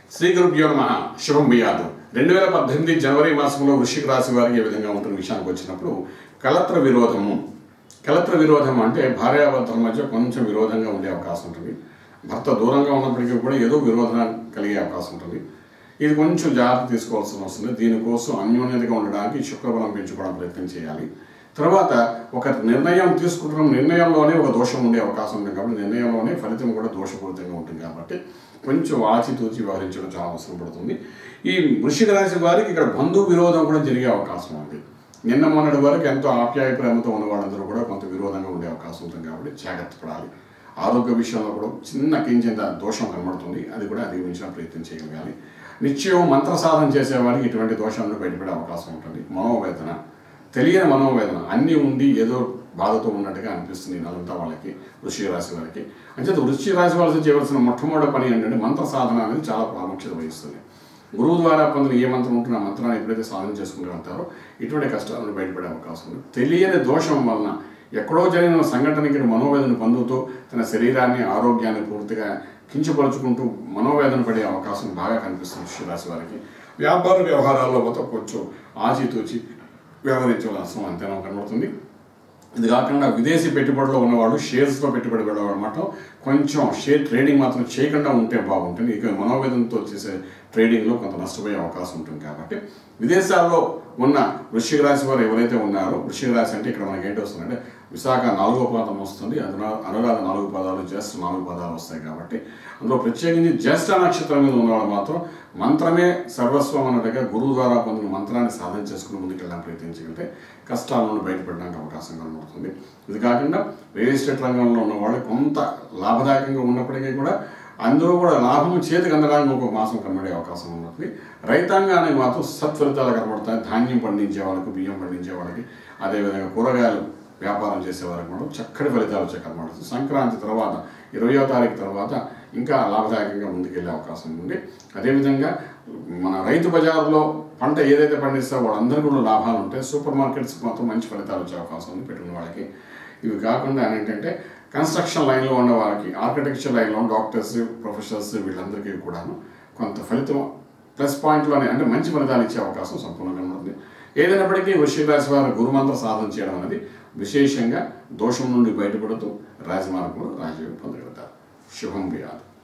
శ్రీ గురుభ్యో నమ శుభం బియాదు రెండు వేల పద్దెనిమిది జనవరి మాసంలో వృశ్చిక రాశి వారికి ఏ విధంగా ఉంటున్న విషయానికి వచ్చినప్పుడు కలత్ర విరోధము కలత్ర విరోధం అంటే భార్యాభర్తల మధ్య కొంచెం విరోధంగా ఉండే అవకాశం ఉంటుంది భర్త దూరంగా ఉన్నప్పటికీ కూడా ఏదో విరోధం కలిగే అవకాశం ఉంటుంది ఇది కొంచెం జాగ్రత్త తీసుకోవాల్సి వస్తుంది దీనికోసం అన్యోన్యతగా ఉండడానికి శుక్రబలం పెంచుకోవడం ప్రయత్నం చేయాలి తర్వాత ఒక నిర్ణయం తీసుకుంటున్న నిర్ణయంలోనే ఒక దోషం ఉండే అవకాశం ఉంది కాబట్టి నిర్ణయంలోనే ఫలితం కూడా దోషపూరితంగా ఉంటుంది కాబట్టి కొంచెం ఆచితూచి వ్యవహరించడం చాలా అవసరం పడుతుంది ఈ వృషిక రాశి వారికి ఇక్కడ బంధు విరోధం కూడా జరిగే అవకాశం ఉంది నిన్న మొన్నటి వరకు ఎంతో ఆప్యాయ ప్రేమతో ఉన్న వాళ్ళందరూ కూడా కొంత విరోధంగా ఉండే అవకాశం ఉంటుంది కాబట్టి జాగ్రత్త పడాలి ఆరోగ్య విషయంలో కూడా చిన్న కించింత దోషం కనబడుతుంది అది కూడా అధిగమించిన ప్రయత్నం చేయగలగాలి నిత్యం మంత్ర సాధన చేసే వారికి ఇటువంటి దోషాలను బయటపడే అవకాశం ఉంటుంది మనోవేదన తెలియని మనోవేదన అన్నీ ఉండి ఏదో బాధతో ఉన్నట్టుగా అనిపిస్తుంది ఈ నెలంతా వాళ్ళకి వృశ్చిక రాశి వారికి అంచేత వృశ్చిక రాశి వాళ్ళకి చేయవలసిన మొట్టమొదటి పని ఏంటంటే మంత్ర సాధన అనేది చాలా ప్రాముఖ్యత వహిస్తుంది గురువు ద్వారా పొందిన ఏ మంత్రం ఉంటుందో ఆ మంత్రాన్ని ఎప్పుడైతే సాధన చేసుకుంటూ వెళ్తారో ఇటువంటి కష్టాల నుండి బయటపడే అవకాశం ఉంది తెలియని దోషం వలన ఎక్కడో జరిగిన సంఘటనకి మనోవేదన పొందుతూ తన శరీరాన్ని ఆరోగ్యాన్ని పూర్తిగా కించపరుచుకుంటూ మనోవేదన పడే అవకాశం బాగా కనిపిస్తుంది వృశ్చిక వారికి వ్యాపార వ్యవహారాల్లో మొత్తం కొంచెం ఆచితూచి వ్యవహరించవలసిన అంతేనా కనబడుతుంది ఇది కాకుండా విదేశీ పెట్టుబడిలో ఉన్నవాళ్ళు షేర్స్లో పెట్టుబడి పెట్టేవాళ్ళు మాత్రం కొంచెం షేర్ ట్రేడింగ్ మాత్రం చేయకుండా ఉంటే బాగుంటుంది ఇక మనోవేదనతో చేసే ట్రేడింగ్లో కొంత నష్టపోయే అవకాశం ఉంటుంది కాబట్టి విదేశాల్లో ఉన్న వృశ్చిక రాశి వారు ఎవరైతే ఉన్నారో వృశ్చిక రాశి అంటే ఇక్కడ మనకి ఏంటి వస్తుందంటే విశాఖ నాలుగో పాదం వస్తుంది అనురా అనురాధ నాలుగు పదాలు జ్యేష్ఠ నాలుగు పదాలు వస్తాయి కాబట్టి అందులో ప్రత్యేకించి జ్యేష్ఠ నక్షత్రం మీద ఉన్నవాళ్ళు మాత్రం మంత్రమే సర్వస్వం అన్నట్టుగా గురువు ద్వారా పొందిన మంత్రాన్ని సాధన చేసుకుని ముందుకెళ్ళడానికి ప్రయత్నించగలిగితే కష్టాల నుండి బయటపడడానికి అవకాశం కనబడుతుంది ఇది కాకుండా రియల్ ఎస్టేట్ రంగంలో ఉన్న వాళ్ళు కొంత లాభదాయకంగా ఉన్నప్పటికీ కూడా అందరూ కూడా లాభం చేతికి అందడానికి ఒక మాసం కనబడే అవకాశం ఉంటుంది రైతాంగానికి మాత్రం సత్ఫలితాలు కనబడతాయి ధాన్యం పండించే వాళ్ళకి బియ్యం పండించే వాళ్ళకి అదేవిధంగా కూరగాయలు వ్యాపారం చేసే వారికి కూడా చక్కటి ఫలితాలు వచ్చే కనబడుతుంది సంక్రాంతి తర్వాత ఇరవయో తారీఖు తర్వాత ఇంకా లాభదాయకంగా ముందుకెళ్ళే అవకాశం ఉంది అదేవిధంగా మన రైతు బజార్లో పంట ఏదైతే పండిస్తారో వాళ్ళందరికీ కూడా లాభాలు ఉంటాయి సూపర్ మార్కెట్స్కి మాత్రం మంచి ఫలితాలు వచ్చే అవకాశం ఉంది పెట్టుకున్న వాళ్ళకి ఇవి కాకుండా ఏంటంటే కన్స్ట్రక్షన్ లైన్లో ఉన్న వారికి ఆర్కిటెక్చర్ లైన్లో డాక్టర్స్ ప్రొఫెసర్స్ వీళ్ళందరికీ కూడాను కొంత ఫలితం ప్లస్ పాయింట్లోనే అంటే మంచి ఫలితాలు ఇచ్చే అవకాశం సంపూర్ణంగా ఉంటుంది ఏదైనప్పటికీ వృశ్చిక రాశి వారు గురుమంత్ర సాధన చేయడం అనేది విశేషంగా దోషం నుండి బయటపడుతూ రాజమార్గంలో రాజయోగం పొందగలుగుతారు శుభం వ్యాధి